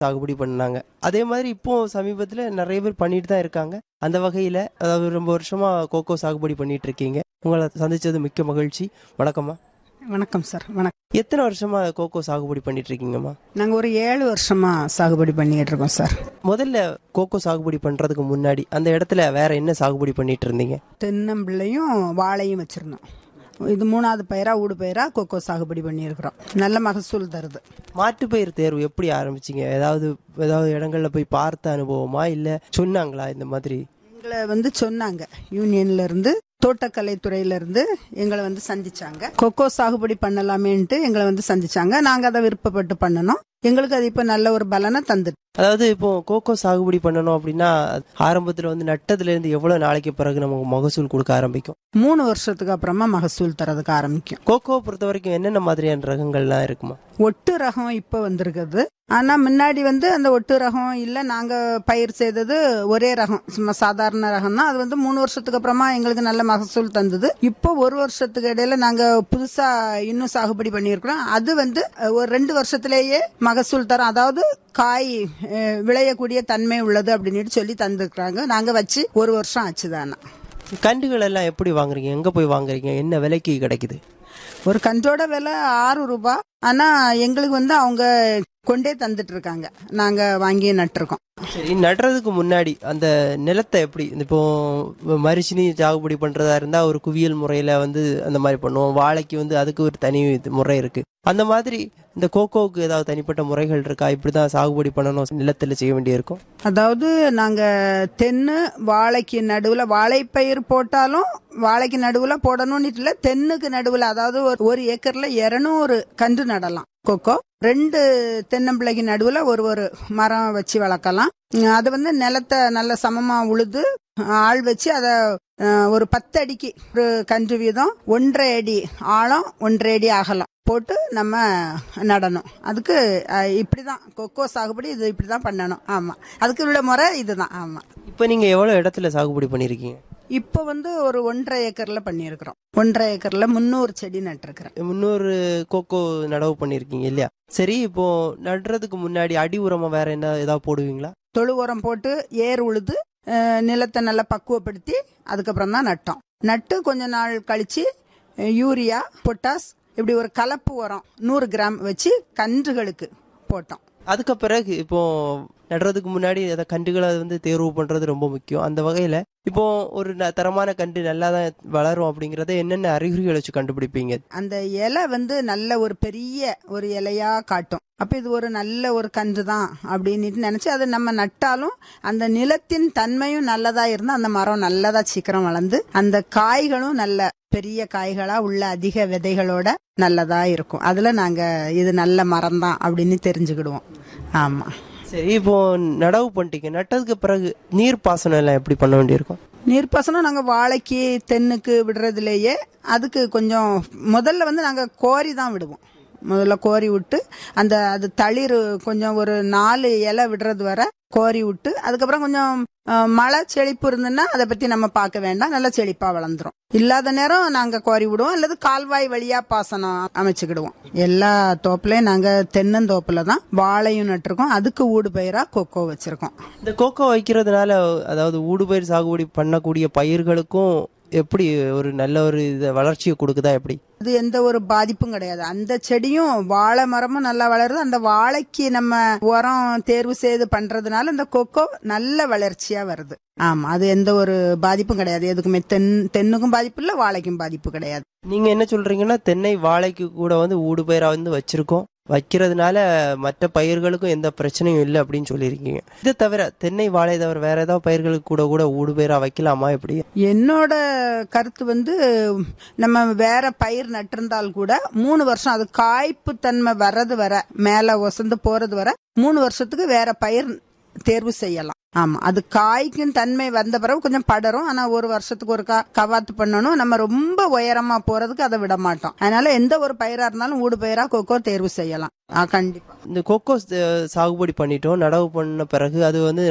சாகுபடி பண்ணாங்க அதே மாதிரி இப்போ சமீபத்துல நிறைய பேர் பண்ணிட்டு தான் இருக்காங்க அந்த வகையில அதாவது ரொம்ப வருஷமா கோகோ சாகுபடி பண்ணிட்டு இருக்கீங்க உங்களை சந்திச்சது மிக்க மகிழ்ச்சி வணக்கம்மா வணக்கம் சார் வணக்கம் எத்தனை வருஷமா கோகோ சாகுபடி பண்ணிட்டு இருக்கீங்கம்மா நாங்கள் ஒரு ஏழு வருஷமா சாகுபடி பண்ணிட்டு இருக்கோம் சார் முதல்ல கோகோ சாகுபடி பண்றதுக்கு முன்னாடி அந்த இடத்துல வேற என்ன சாகுபடி பண்ணிட்டு இருந்தீங்க தென்னம்பிள்ளையும் வாழையும் வச்சிருந்தோம் இது மூணாவது பயிரா ஊடு பயிரா கொக்கோ சாகுபடி பண்ணியிருக்கிறோம் நல்ல மகசூல் தருது மாட்டுப்பயிர் தேர்வு எப்படி ஆரம்பிச்சீங்க ஏதாவது ஏதாவது இடங்கள்ல போய் பார்த்த அனுபவமா இல்ல சொன்னாங்களா இந்த மாதிரி எங்களை வந்து சொன்னாங்க யூனியன்ல இருந்து தோட்டக்கலைத்துறையில இருந்து எங்களை வந்து சந்திச்சாங்க கொக்கோ சாகுபடி பண்ணலாமேன்ட்டு எங்களை வந்து சந்திச்சாங்க நாங்க அதை விருப்பப்பட்டு பண்ணனோம் எங்களுக்கு அது இப்ப நல்ல ஒரு பலனை தந்துட்டு அதாவது இப்போ கோகோ சாகுபடி பண்ணணும் அப்படின்னா ஆரம்பத்துல வந்து நட்டதுல இருந்து எவ்வளவு நாளைக்கு பிறகு நமக்கு மகசூல் கொடுக்க ஆரம்பிக்கும் மூணு வருஷத்துக்கு அப்புறமா மகசூல் தரதுக்கு ஆரம்பிக்கும் கோகோ பொறுத்த வரைக்கும் என்னென்ன மாதிரியான ரகங்கள்லாம் இருக்குமா ஒட்டு ரகம் இப்ப வந்திருக்குது ஆனா முன்னாடி வந்து அந்த ஒட்டு ரகம் இல்ல நாங்க பயிர் செய்தது ஒரே ரகம் சும்மா சாதாரண ரகம் தான் அது வந்து மூணு வருஷத்துக்கு அப்புறமா எங்களுக்கு நல்ல மகசூல் தந்தது இப்போ ஒரு வருஷத்துக்கு இடையில நாங்க புதுசா இன்னும் சாகுபடி பண்ணியிருக்கிறோம் அது வந்து அஹ், ஒரு ரெண்டு வருஷத்திலேயே மகசூல் தரும் அதாவது காய் அஹ், விளையக்கூடிய தன்மை உள்ளது அப்படின்னு சொல்லி தந்துருக்குறாங்க நாங்க வச்சு ஒரு வருஷம் ஆச்சுதானா கண்டுகள் எல்லாம் எப்படி வாங்குறீங்க எங்க போய் வாங்குறீங்க என்ன விலைக்கு கிடைக்குது ஒரு கன்றோட விலை ஆறு ரூபாய் ஆனா எங்களுக்கு வந்து அவங்க கொண்டே தந்துட்டு இருக்காங்க நாங்க வாங்கி நட்டிருக்கோம் சரி நடுறதுக்கு முன்னாடி அந்த நிலத்தை எப்படி இப்போ மரிசினி சாகுபடி பண்றதா இருந்தா ஒரு குவியல் முறையில வந்து அந்த மாதிரி பண்ணுவோம் வாழைக்கு வந்து அதுக்கு ஒரு தனி இது முறை இருக்கு அந்த மாதிரி இந்த கோகோவுக்கு ஏதாவது தனிப்பட்ட முறைகள் இருக்கா இப்படிதான் சாகுபடி பண்ணணும் நிலத்துல செய்ய வேண்டியிருக்கும் அதாவது நாங்க தென்னு வாழைக்கு நடுவுல வாழைப்பயிர் போட்டாலும் வாழைக்கு நடுவுல போடணும்னு இல்ல தென்னுக்கு நடுவுல அதாவது ஒரு- ஒரு ஏக்கர்ல இருநூறு கன்று நடலாம் கொக்கோ ரெண்டு தென்னம்பிள்ளைக்கு நடுவுல ஒரு ஒரு மரம் வச்சு வளர்க்கலாம் உம், அது வந்து நிலத்தை நல்ல சமமா உழுது ஆள் வச்சு அத அஹ், ஒரு பத்து அடிக்கு ஒரு கன்று வீதம் ஒன்றரை அடி ஆழம் ஒன்றரை அடி அகலம் போட்டு நம்ம நடணும் அதுக்கு அஹ், இப்படிதான் கொக்கோ சாகுபடி இது இப்படிதான் பண்ணணும் ஆமா அதுக்கு உள்ள முறை இதுதான் ஆமா இப்போ நீங்க எவ்வளவு இடத்துல சாகுபடி பண்ணிருக்கீங்க இப்போ வந்து ஒரு ஒன்றரை ஏக்கர்ல பண்ணியிருக்கிறோம் ஒன்றரை ஏக்கர்ல முந்நூறு செடி நட்டிருக்கிறேன் முன்னூறு கோகோ நடவு பண்ணிருக்கீங்க இல்லையா சரி இப்போ நடுறதுக்கு முன்னாடி அடி உரமா வேற என்ன ஏதாவது போடுவீங்களா தொழு உரம் போட்டு ஏர் உழுது அஹ், நிலத்தை நல்லா பக்குவப்படுத்தி அதுக்கப்புறம் தான் நட்டோம் நட்டு கொஞ்ச நாள் கழிச்சு அஹ், யூரியா பொட்டாஸ் இப்படி ஒரு கலப்பு உரம் நூறு கிராம் வச்சு கன்றுகளுக்கு போட்டோம் அதுக்கு பிறகு இப்போ நடுறதுக்கு முன்னாடி அந்த கன்றுகளை வந்து தேர்வு பண்றது ரொம்ப முக்கியம் அந்த வகையில இப்போ ஒரு ந- தரமான கன்று நல்லா தான் வளரும் அப்படிங்கறத என்னென்ன அறிகுறிகளை வச்சு கண்டுபிடிப்பீங்க அந்த இலை வந்து நல்ல ஒரு பெரிய ஒரு இலையா காட்டும் அப்ப இது ஒரு நல்ல ஒரு கன்று தான் அப்படின்னு நினைச்சு அதை நம்ம நட்டாலும் அந்த நிலத்தின் தன்மையும் நல்லதா இருந்தா அந்த மரம் நல்லதா சீக்கிரம் வளர்ந்து அந்த காய்களும் நல்ல பெரிய காய்களா உள்ள அதிக விதைகளோட நல்லதா இருக்கும் அதுல நாங்க இது நல்ல மரம் தான் அப்படின்னு தெரிஞ்சுக்கிடுவோம் ஆமா சரி இப்போ நடவு பண்ணிட்டீங்க நட்டதுக்கு பிறகு நீர் பாசனம் எல்லாம் எப்படி பண்ண வேண்டியிருக்கும் நீர்ப்பாசனம் நாங்க வாழைக்கு தென்னுக்கு விடுறதுலேயே அதுக்கு கொஞ்சம் முதல்ல வந்து நாங்க கோரி தான் விடுவோம் முதல்ல கோரி விட்டு அந்த அது தளிர் கொஞ்சம் ஒரு நாலு இலை விடுறது வரை கோரி விட்டு அதுக்கப்புறம் கொஞ்சம் அஹ், மழை செழிப்பு இருந்துன்னா அதை பத்தி நம்ம பார்க்க வேண்டாம் நல்லா செழிப்பா வளர்ந்துரும் இல்லாத நேரம் நாங்க கோரி விடுவோம் அல்லது கால்வாய் வழியா பாசனம் அமைச்சுக்கிடுவோம் எல்லா தோப்புலயும் நாங்க தென்னந்தோப்புல தான் வாழையும் நட்டிருக்கோம் அதுக்கு ஊடு பயிரா கொக்கோ வச்சிருக்கோம் இந்த கோகோ வைக்கிறதுனால அதாவது ஊடுபயிர் சாகுபடி பண்ணக்கூடிய பயிர்களுக்கும் எப்படி ஒரு நல்ல ஒரு இத வளர்ச்சியை கொடுக்குதா எப்படி அது எந்த ஒரு பாதிப்பும் கிடையாது அந்த செடியும் வாழை மரமும் நல்லா வளருது அந்த வாழைக்கு நம்ம உரம் தேர்வு செய்து பண்றதுனால இந்த கொக்கோ நல்ல வளர்ச்சியா வருது ஆமா அது எந்த ஒரு பாதிப்பும் கிடையாது எதுக்குமே தென் தென்னுக்கும் பாதிப்பு இல்ல வாழைக்கும் பாதிப்பு கிடையாது நீங்க என்ன சொல்றீங்கன்னா தென்னை வாழைக்கு கூட வந்து ஊடுபயிரா வந்து வச்சிருக்கோம் வைக்கிறதுனால மற்ற பயிர்களுக்கும் எந்த பிரச்சனையும் இல்லை அப்படின்னு சொல்லியிருக்கீங்க இதை தவிர தென்னை வாழை தவிர வேற ஏதாவது பயிர்களுக்கு கூட கூட ஊடுபயிரா வைக்கலாமா எப்படி என்னோட கருத்து வந்து நம்ம வேற பயிர் நட்டிருந்தால் கூட மூணு வருஷம் அது காய்ப்பு தன்மை வர்றது வர மேல ஒசந்து போறது வர மூணு வருஷத்துக்கு வேற பயிர் தேர்வு செய்யலாம் ஆமா அது காய்க்கும் தன்மை வந்த பிறகு கொஞ்சம் படரும் ஆனா ஒரு வருஷத்துக்கு ஒரு கவாத்து பண்ணணும் நம்ம ரொம்ப உயரமா போறதுக்கு அதை விட மாட்டோம் அதனால எந்த ஒரு பயிரா இருந்தாலும் ஊடு பயிரா கொக்கோ தேர்வு செய்யலாம் ஆ, கண்டிப்பா இந்த கொக்கோ ச- சாகுபடி பண்ணிட்டோம் நடவு பண்ண பிறகு அது வந்து நல்லா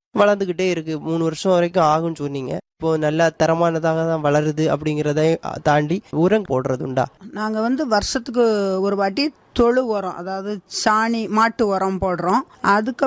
வளர்ந்துகிட்டே இருக்கு மூணு வருஷம் வரைக்கும் ஆகும்னு சொன்னீங்க இப்போ நல்லா தரமானதாக தான் வளருது அப்படிங்கிறதை தாண்டி உரம் போடுறது உண்டா நாங்க வந்து வருஷத்துக்கு ஒரு வாட்டி தொழு உரம் அதாவது சாணி மாட்டு உரம் போடுறோம் அதுக்கு